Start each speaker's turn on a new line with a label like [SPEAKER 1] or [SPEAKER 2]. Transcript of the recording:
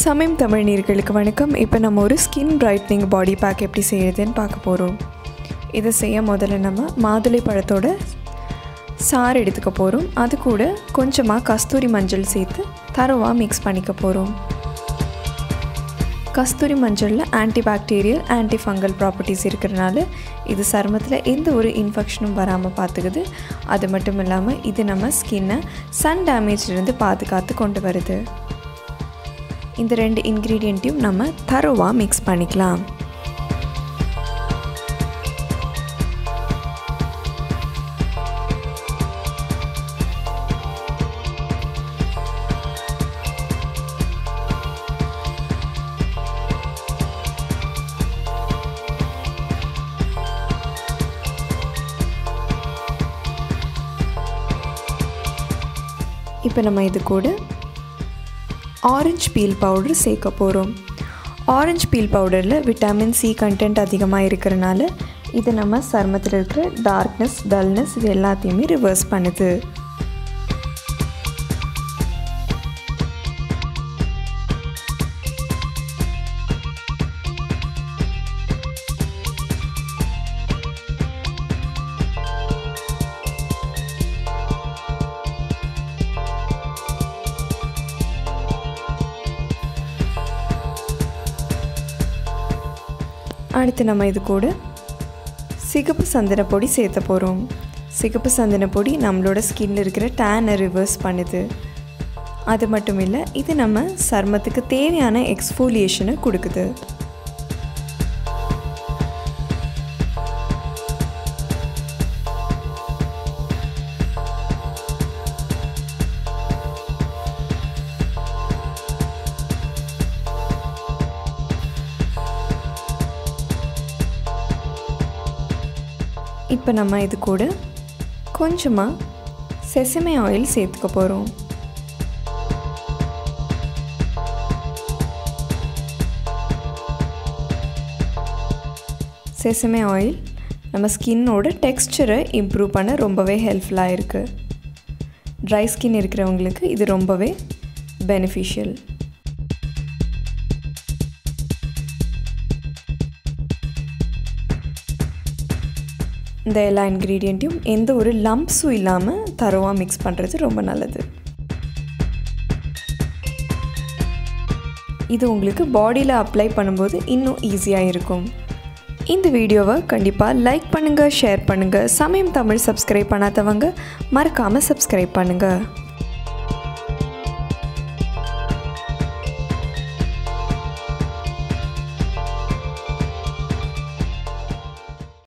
[SPEAKER 1] சமயம் தமிழ் நீர்களுக்கு வணக்கம் இப்போ நம்ம ஒரு ஸ்கின் பிரைட்னிங் பாடி பேக் எப்படி செய்யறதுன்னு பார்க்க போகிறோம் இதை செய்ய முதல்ல நம்ம மாதுளை பழத்தோட சாறு எடுத்துக்க போகிறோம் அது கூட கொஞ்சமாக கஸ்தூரி மஞ்சள் சேர்த்து தரவாக மிக்ஸ் பண்ணிக்க போகிறோம் கஸ்தூரி மஞ்சளில் anti bacterial anti fungal properties இருக்கிறனால இது சருமத்தில் எந்த ஒரு இன்ஃபெக்ஷனும் வராமல் பார்த்துக்குது அது மட்டும் இல்லாமல் இது நம்ம ஸ்கின்னை சன் டேமேஜ்லேருந்து பாதுகாத்து கொண்டு வருது இந்த ரெண்டு இன்க்ரீடியண்ட்டையும் நம்ம தரோவாக மிக்ஸ் பண்ணிக்கலாம் இப்போ நம்ம இது கூட ஆரஞ்சு பீல் பவுடர் சேர்க்க போகிறோம் ஆரஞ்சு பீல் பவுடரில் விட்டமின் சி கண்டென்ட் அதிகமாக இருக்கிறனால இது நம்ம சருமத்தில் இருக்கிற டார்க்னஸ் டல்னஸ் இது எல்லாத்தையுமே ரிவர்ஸ் பண்ணுது அடுத்து நம்ம இது கூட சிகப்பு சந்தன பொடி சேர்த்த போகிறோம் சிகப்பு சந்தன பொடி நம்மளோட ஸ்கின்ல இருக்கிற டேனை ரிவர்ஸ் பண்ணுது அது மட்டும் இல்லை இது நம்ம சர்மத்துக்கு தேவையான எக்ஸ்ஃபோலியேஷனை கொடுக்குது இப்போ நம்ம இது கூட கொஞ்சமாக செசமே ஆயில் சேர்த்துக்க போகிறோம் செசமே ஆயில் நம்ம ஸ்கின்னோட டெக்ஸ்சரை இம்ப்ரூவ் பண்ண ரொம்பவே ஹெல்ப்ஃபுல்லாக இருக்குது ட்ரை ஸ்கின் இருக்கிறவங்களுக்கு இது ரொம்பவே பெனிஃபிஷியல் இந்த எல்லா இன்க்ரீடியண்ட்டையும் எந்த ஒரு லம்ப்ஸும் இல்லாமல் தரவாக மிக்ஸ் பண்ணுறது ரொம்ப நல்லது இது உங்களுக்கு பாடியில் அப்ளை பண்ணும்போது இன்னும் ஈஸியாக இருக்கும் இந்த வீடியோவை கண்டிப்பாக லைக் பண்ணுங்கள் ஷேர் பண்ணுங்கள் சமயம் தமிழ் சப்ஸ்கிரைப் பண்ணாதவங்க மறக்காமல் சப்ஸ்கிரைப் பண்ணுங்கள்